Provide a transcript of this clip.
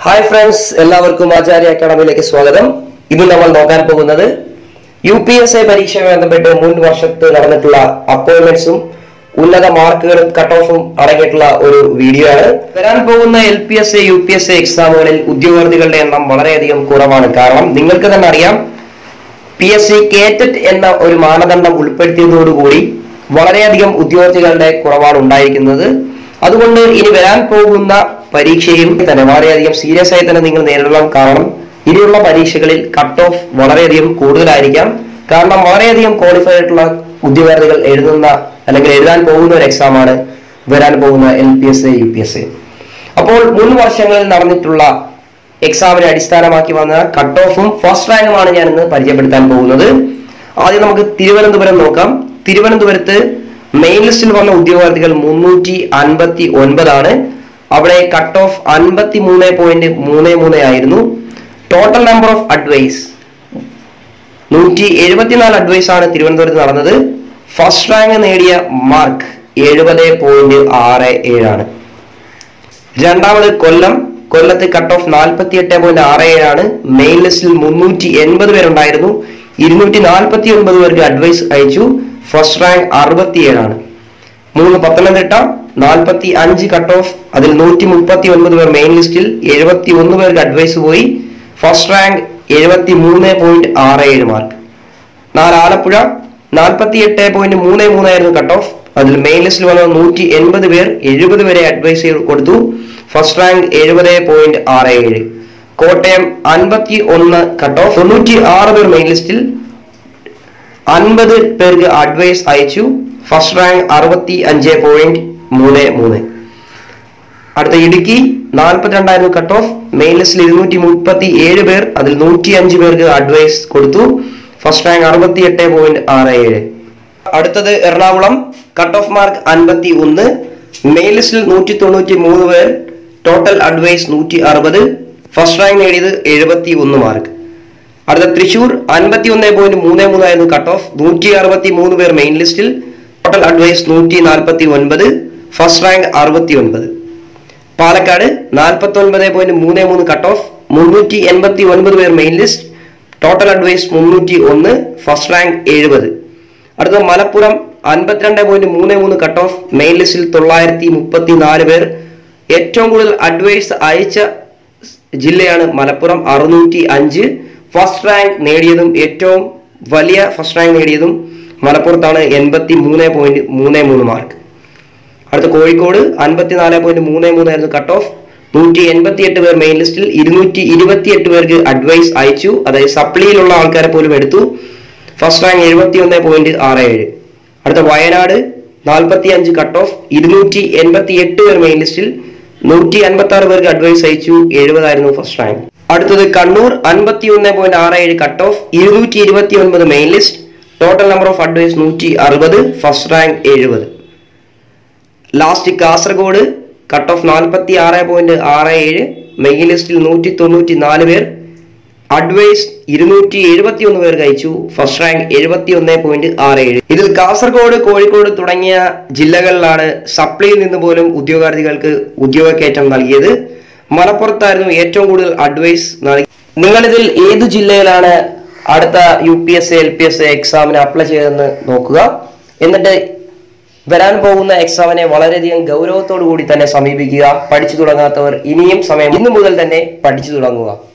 hi friends എല്ലാവർക്കും ആചാര്യ അക്കാഡമിയിലേക്ക് സ്വാഗതം ഇന്ന് നമ്മൾ നോക്കാൻ പോകുന്നത് യു പി എസ് എ പരീക്ഷയുമായി ബന്ധപ്പെട്ട് മുൻ വർഷത്ത് നടന്നിട്ടുള്ള അപ്പോയിന്റ്മെന്റ്സും ഉന്നത മാർക്കുകളും കട്ട് ഓഫും അടങ്ങിയിട്ടുള്ള ഒരു വീഡിയോ ആണ് വരാൻ പോകുന്ന L P S A U P S A എക്സാമുകളിൽ ഉദ്യോഗാർത്ഥികളുടെ എണ്ണം വളരെയധികം കുറവാണ് കാരണം നിങ്ങൾക്ക് തന്നെ അറിയാം പി എസ് സി കേറ്ററ്റ് എന്ന ഒരു മാനദണ്ഡം ഉൾപ്പെടുത്തിയതോടുകൂടി വളരെയധികം ഉദ്യോഗാർത്ഥികളുടെ കുറവാണ് ഉണ്ടായിരിക്കുന്നത് അതുകൊണ്ട് ഇനി വരാൻ പോകുന്ന പരീക്ഷയും തന്നെ വളരെയധികം സീരിയസ് ആയി തന്നെ നിങ്ങൾ നേരിടണം കാരണം ഇനിയുള്ള പരീക്ഷകളിൽ കട്ട് ഓഫ് വളരെയധികം കൂടുതലായിരിക്കാം കാരണം വളരെയധികം ക്വാളിഫൈഡ് ആയിട്ടുള്ള ഉദ്യോഗാർത്ഥികൾ എഴുതുന്ന അല്ലെങ്കിൽ എഴുതാൻ പോകുന്ന ഒരു എക്സാമാണ് വരാൻ പോകുന്ന L P S A U P S A അപ്പോൾ മുൻ വർഷങ്ങളിൽ നടന്നിട്ടുള്ള എക്സാമിനെ അടിസ്ഥാനമാക്കി വന്ന കട്ട് ഓഫും ഫസ്റ്റ് റാങ്കുമാണ് ഞാൻ ഇന്ന് പരിചയപ്പെടുത്താൻ പോകുന്നത് ആദ്യം നമുക്ക് തിരുവനന്തപുരം നോക്കാം തിരുവനന്തപുരത്ത് മെയിൻ ലിസ്റ്റിൽ വന്ന ഉദ്യോഗാർത്ഥികൾ മുന്നൂറ്റി അൻപത്തി ഒൻപതാണ് അവിടെ കട്ട് ഓഫ് അൻപത്തി മൂന്ന് പോയിന്റ് മൂന്ന് മൂന്ന് ആയിരുന്നു ടോട്ടൽ നമ്പർ ഓഫ് അഡ്വൈസ് നൂറ്റി എഴുപത്തിനാല് അഡ്വൈസ് ആണ് തിരുവനന്തപുരത്ത് നടന്നത് ഫസ്റ്റ് റാങ്ക് നേടിയ മാർക്ക് എഴുപത് പോയിന്റ് ആറ് ഏഴാണ് രണ്ടാമത് കൊല്ലം കൊല്ലത്ത് കട്ട് ഓഫ് നാൽപ്പത്തി എട്ട് പോയിന്റ് ആറ് ഏഴാണ് മെയിൻ ലിസ്റ്റിൽ മുന്നൂറ്റി എൺപത് പേരുണ്ടായിരുന്നു ഇരുന്നൂറ്റി നാൽപ്പത്തി ഒൻപത് പേർക്ക് അഡ്വൈസ് അയച്ചു ഫസ്റ്റ് റാങ്ക് അറുപത്തി ഏഴാണ് മൂന്ന് പത്തനംതിട്ട നാൽപ്പത്തി അഞ്ച് കട്ട് ഓഫ് അതിൽ നൂറ്റി മുപ്പത്തി ഒൻപത് പേർ മെയിൻ ലിസ്റ്റിൽ എഴുപത്തി ഒന്ന് പേർക്ക് അഡ്വൈസ് പോയി ഫസ്റ്റ് റാങ്ക് എഴുപത്തി മൂന്ന് പോയിന്റ് ആറ് ഏഴ് മാർക്ക് നാല് ആലപ്പുഴ നാൽപ്പത്തി എട്ട് പോയിന്റ് മൂന്ന് മൂന്നായിരുന്നു കട്ട് ഓഫ് അതിൽ മെയിൻ ലിസ്റ്റിൽ വന്ന നൂറ്റി എൺപത് പേർ എഴുപത് വരെ അഡ്വൈസ് ചെയ്ത് കൊടുത്തു ഫസ്റ്റ് റാങ്ക് എഴുപത് പോയിന്റ് ആറ് ഏഴ് കോട്ടയം അൻപത്തി ഒന്ന് കട്ട് ഓഫ് തൊണ്ണൂറ്റി ആറ് പേർ മെയിൻ ലിസ്റ്റിൽ അൻപത് പേർക്ക് അഡ്വൈസ് അയച്ചു ഫസ്റ്റ് റാങ്ക് അറുപത്തി അഞ്ച് പോയിന്റ് മൂന്ന് മൂന്ന് അടുത്ത ഇടുക്കി നാൽപ്പത്തിരണ്ടായിരുന്നു കട്ട് ഓഫ് മെയിൻ ലിസ്റ്റിൽ ഇരുന്നൂറ്റി മുപ്പത്തി ഏഴ് പേർ അതിൽ നൂറ്റി അഞ്ച് പേർക്ക് അഡ്വൈസ് കൊടുത്തു ഫസ്റ്റ് റാങ്ക് അറുപത്തി എട്ട് പോയിന്റ് ആറ് ഏഴ് അടുത്തത് എറണാകുളം കട്ട് ഓഫ് മാർക്ക് അൻപത്തി ഒന്ന് മെയിൻ ലിസ്റ്റിൽ നൂറ്റി തൊണ്ണൂറ്റി മൂന്ന് പേർ ടോട്ടൽ അഡ്വൈസ് നൂറ്റി അറുപത് ഫസ്റ്റ് റാങ്ക് നേടിയത് എഴുപത്തി ഒന്ന് മാർക്ക് അടുത്ത തൃശൂർ അൻപത്തി ഒന്ന് പോയിന്റ് മൂന്ന് മൂന്നായിരുന്നു കട്ട് ഓഫ് നൂറ്റി അറുപത്തി മൂന്ന് പേർ മെയിൻ ലിസ്റ്റിൽ ടോട്ടൽ അഡ്വൈസ് നൂറ്റി നാൽപ്പത്തി ഒൻപത് ഫസ്റ്റ് റാങ്ക് അറുപത്തി ഒൻപത് പാലക്കാട് നാൽപ്പത്തി ഒൻപത് പോയിന്റ് മൂന്ന് മൂന്ന് കട്ട് ഓഫ് മുന്നൂറ്റി എൺപത്തി ഒൻപത് പേർ മെയിൻ ലിസ്റ്റ് ടോട്ടൽ അഡ്വൈസ് മുന്നൂറ്റി ഒന്ന് ഫസ്റ്റ് റാങ്ക് എഴുപത് അടുത്ത മലപ്പുറം അൻപത്തിരണ്ട് പോയിന്റ് മൂന്ന് മൂന്ന് കട്ട് ഓഫ് മെയിൻ ലിസ്റ്റിൽ തൊള്ളായിരത്തി മുപ്പത്തി നാല് പേർ ഏറ്റവും കൂടുതൽ അഡ്വൈസ് അയച്ച ജില്ലയാണ് മലപ്പുറം അറുന്നൂറ്റി അഞ്ച് ഫസ്റ്റ് റാങ്ക് നേടിയതും ഏറ്റവും വലിയ ഫസ്റ്റ് റാങ്ക് നേടിയതും മലപ്പുറത്താണ് എൺപത്തി മൂന്ന് പോയിന്റ് മൂന്ന് മൂന്ന് മാർക്ക് അടുത്ത കോഴിക്കോട് അൻപത്തിനാല് പോയിന്റ് മൂന്ന് മൂന്നായിരുന്നു കട്ട് ഓഫ് നൂറ്റി എൺപത്തി എട്ട് പേർ മെയിൻ ലിസ്റ്റിൽ ഇരുന്നൂറ്റി ഇരുപത്തി എട്ട് പേർക്ക് അഡ്വൈസ് അയച്ചു അതായത് സപ്ലിയിലുള്ള ആൾക്കാരെ പോലും എടുത്തു ഫസ്റ്റ് റാങ്ക് എഴുപത്തി ഒന്ന് പോയിന്റ് ആറ് ഏഴ് അടുത്ത വയനാട് നാൽപ്പത്തി അഞ്ച് കട്ട് ഓഫ് ഇരുന്നൂറ്റി എൺപത്തി എട്ട് പേർ മെയിൻ ലിസ്റ്റിൽ നൂറ്റി അൻപത്തി ആറ് പേർക്ക് അഡ്വൈസ് അയച്ചു എഴുപതായിരുന്നു ഫസ്റ്റ് റാങ്ക് അടുത്തത് കണ്ണൂർ അൻപത്തി ഒന്ന് പോയിന്റ് ആറ് ഏഴ് കട്ട് ഓഫ് ഇരുന്നൂറ്റി ഇരുപത്തി ഒൻപത് main list total number of advice നൂറ്റി അറുപത് ഫസ്റ്റ് റാങ്ക് എഴുപത് ലാസ്റ്റ് കാസർഗോഡ് കട്ട് ഓഫ് നാൽപ്പത്തി ആറ് പോയിന്റ് ആറ് ഏഴ് മെയിൻ ലിസ്റ്റിൽ നൂറ്റി തൊണ്ണൂറ്റി നാല് പേർ അഡ്വൈസ് ഇരുന്നൂറ്റി എഴുപത്തി ഒന്ന് പേർക്ക് അയച്ചു ഫസ്റ്റ് റാങ്ക് എഴുപത്തി ഒന്ന് പോയിന്റ് ആറ് ഏഴ് ഇതിൽ കാസർഗോഡ് കോഴിക്കോട് തുടങ്ങിയ ജില്ലകളിലാണ് സപ്ലിയിൽ നിന്ന് പോലും ഉദ്യോഗാർത്ഥികൾക്ക് ഉദ്യോഗക്കയറ്റം നൽകിയത് മലപ്പുറത്തായിരുന്നു ഏറ്റവും കൂടുതൽ അഡ്വൈസ് നൽകി നിങ്ങളിതിൽ ഏതു ജില്ലയിലാണ് അടുത്ത U P S A L P S A എക്സാമിന് അപ്ലൈ ചെയ്തതെന്ന് നോക്കുക എന്നിട്ട് വരാൻ പോകുന്ന എക്സാമിനെ വളരെയധികം ഗൗരവത്തോടു കൂടി തന്നെ സമീപിക്കുക പഠിച്ചു തുടങ്ങാത്തവർ ഇനിയും സമയം ഇന്നു മുതൽ തന്നെ പഠിച്ചു തുടങ്ങുക